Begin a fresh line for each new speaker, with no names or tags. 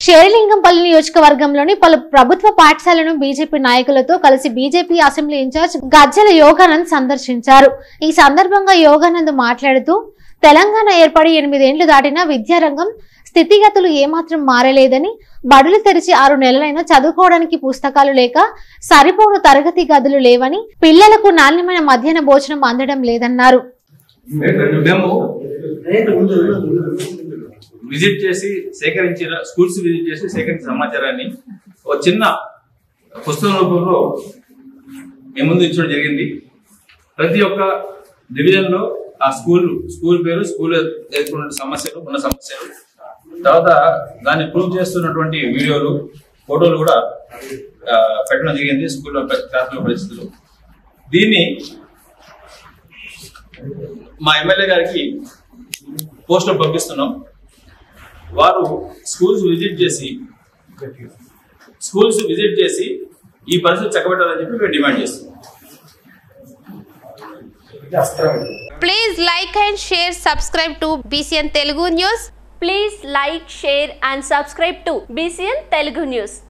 షేర్లింగంపల్లి నియోజకవర్గంలోని పలు ప్రభుత్వ పాఠశాలను బీజేపీ నాయకులతో కలిసి BJP assembly incharge Gajjala Yoganand సందర్శించారు ఈ సందర్భంగా యోగానంద్ మాట్లాడుతూ తెలంగాణ ఏర్పడి ఎనిమిదేండ్లు దాటినా విద్యారంగం స్థితిగతులు ఏమాత్రం మారలేదని బడులు తెరిచి ఆరు నెలలైనా చదువుకోవడానికి పుస్తకాలు లేక సరిపోను తరగతి గదులు లేవని పిల్లలకు నాణ్యమైన మధ్యాహ్న భోజనం అందడం లేదన్నారు
మేము విజిట్ చేసి సేకరించిన స్కూల్స్ విజిట్ చేసి సేకరించిన సమాచారాన్ని ఒక చిన్న పుస్తకం రూపంలో మేము ముందు ఇచ్చడం జరిగింది ప్రతి ఒక్క డివిజన్ లో ఆ స్కూల్ స్కూల్ పేరు స్కూల్ ఎదుర్కొన్న సమస్యలు ఉన్న సమస్యలు తర్వాత దాన్ని ప్రూవ్ చేస్తున్నటువంటి వీడియోలు ఫోటోలు కూడా ఆ, పెట్టడం జరిగింది స్కూల్లో క్లాసులో పరిస్థితులు దీన్ని మా ఎమ్మెల్యే గారికి పోస్టర్ పంపిస్తున్నాం వారు స్కూల్స్ విజిట్ చేసి స్కూల్స్ విజిట్ చేసి ఈ పరిస్థితి చక్కబెట్టాలని చెప్పి మేము డిమాండ్ చేస్తున్నాం
Please like and share, subscribe to BCN Telugu News.
Please like, share and subscribe to BCN Telugu News.